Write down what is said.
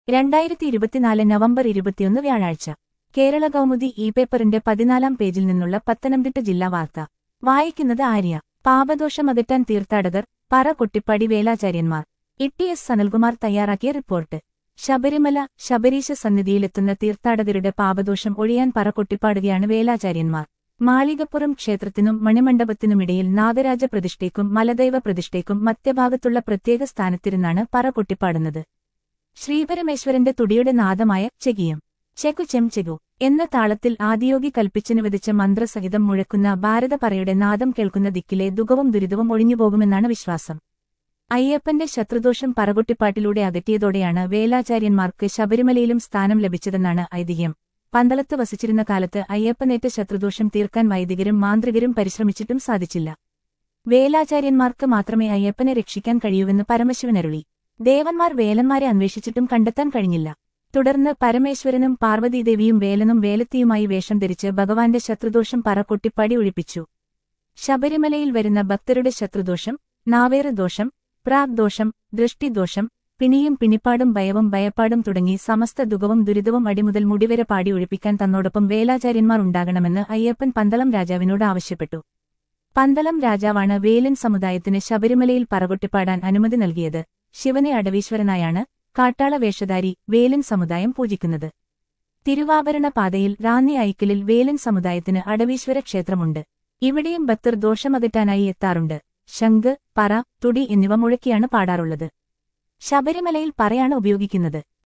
രണ്ടായിരത്തി ഇരുപത്തിനാല് നവംബർ ഇരുപത്തിയൊന്ന് വ്യാഴാഴ്ച കേരള കൗമുദി ഇ പേപ്പറിന്റെ പതിനാലാം പേജിൽ നിന്നുള്ള പത്തനംതിട്ട ജില്ലാ വാർത്ത വായിക്കുന്നത് ആര്യ പാപദോഷമകറ്റാൻ തീർത്ഥാടകർ പറ കൊട്ടിപ്പാടി വേലാചാര്യന്മാർ ഇ എസ് സനൽകുമാർ തയ്യാറാക്കിയ റിപ്പോർട്ട് ശബരിമല ശബരീശ സന്നിധിയിലെത്തുന്ന തീർത്ഥാടകരുടെ പാപദോഷം ഒഴിയാൻ പറ കൊട്ടിപ്പാടുകയാണ് വേലാചാര്യന്മാർ മാളികപ്പുറം ക്ഷേത്രത്തിനും മണിമണ്ഡപത്തിനുമിടയിൽ നാഗരാജ പ്രതിഷ്ഠയ്ക്കും മലദൈവ പ്രതിഷ്ഠയ്ക്കും മധ്യഭാഗത്തുള്ള പ്രത്യേക സ്ഥാനത്തിരുന്നാണ് പറ കൊട്ടിപ്പാടുന്നത് ശ്രീപരമേശ്വരന്റെ തുടിയുടെ നാദമായ ചെകിയം ചെകു ചെം ചെകു എന്ന താളത്തിൽ ആദിയോഗി കൽപ്പിച്ചനു വിധിച്ച മന്ത്രസഹിതം മുഴക്കുന്ന ഭാരതപറയുടെ നാദം കേൾക്കുന്ന ദിക്കിലെ ദുഃഖവും ദുരിതവും ഒഴിഞ്ഞുപോകുമെന്നാണ് വിശ്വാസം അയ്യപ്പന്റെ ശത്രുദോഷം പറകൊട്ടിപ്പാട്ടിലൂടെ അകറ്റിയതോടെയാണ് വേലാചാര്യന്മാർക്ക് ശബരിമലയിലും സ്ഥാനം ലഭിച്ചതെന്നാണ് ഐതിഹ്യം പന്തളത്ത് വസിച്ചിരുന്ന കാലത്ത് അയ്യപ്പനേറ്റ ശത്രുദോഷം തീർക്കാൻ വൈദികരും മാന്ത്രികരും പരിശ്രമിച്ചിട്ടും സാധിച്ചില്ല വേലാചാര്യന്മാർക്ക് മാത്രമേ അയ്യപ്പനെ രക്ഷിക്കാൻ കഴിയൂവെന്ന് പരമശിവനരുളി ദേവന്മാർ വേലന്മാരെ അന്വേഷിച്ചിട്ടും കണ്ടെത്താൻ കഴിഞ്ഞില്ല തുടർന്ന് പരമേശ്വരനും പാർവതീദേവിയും വേലനും വേലത്തിയുമായി വേഷം ധരിച്ച് ഭഗവാന്റെ ശത്രുദോഷം പറ കൊട്ടിപ്പാടി ഒഴിപ്പിച്ചു ശബരിമലയിൽ വരുന്ന ഭക്തരുടെ ശത്രുദോഷം നാവേറ് ദോഷം പ്രാഗ് ദോഷം ദൃഷ്ടിദോഷം പിണിയും പിണിപ്പാടും ഭയവും ഭയപ്പാടും തുടങ്ങി സമസ്ത ദുഃഖവും ദുരിതവും അടിമുതൽ മുടിവരെ പാടി ഒഴിപ്പിക്കാൻ തന്നോടൊപ്പം വേലാചാര്യന്മാർ ഉണ്ടാകണമെന്ന് അയ്യപ്പൻ പന്തളം രാജാവിനോട് ആവശ്യപ്പെട്ടു പന്തളം രാജാവാണ് വേലൻ സമുദായത്തിന് ശബരിമലയിൽ പറകൊട്ടിപ്പാടാൻ അനുമതി നൽകിയത് ശിവനെ അടവീശ്വരനായാണ് കാട്ടാള വേഷധാരി വേലൻ സമുദായം പൂജിക്കുന്നത് തിരുവാഭരണ പാതയിൽ റാന്നി ഐക്കലിൽ വേലൻ സമുദായത്തിന് അടവീശ്വര ക്ഷേത്രമുണ്ട് ഇവിടെയും ഭക്തർ ദോഷമകറ്റാനായി എത്താറുണ്ട് ശംഖ് പറ തുടി എന്നിവ മുഴക്കിയാണ് പാടാറുള്ളത് ശബരിമലയിൽ പറയാണ് ഉപയോഗിക്കുന്നത്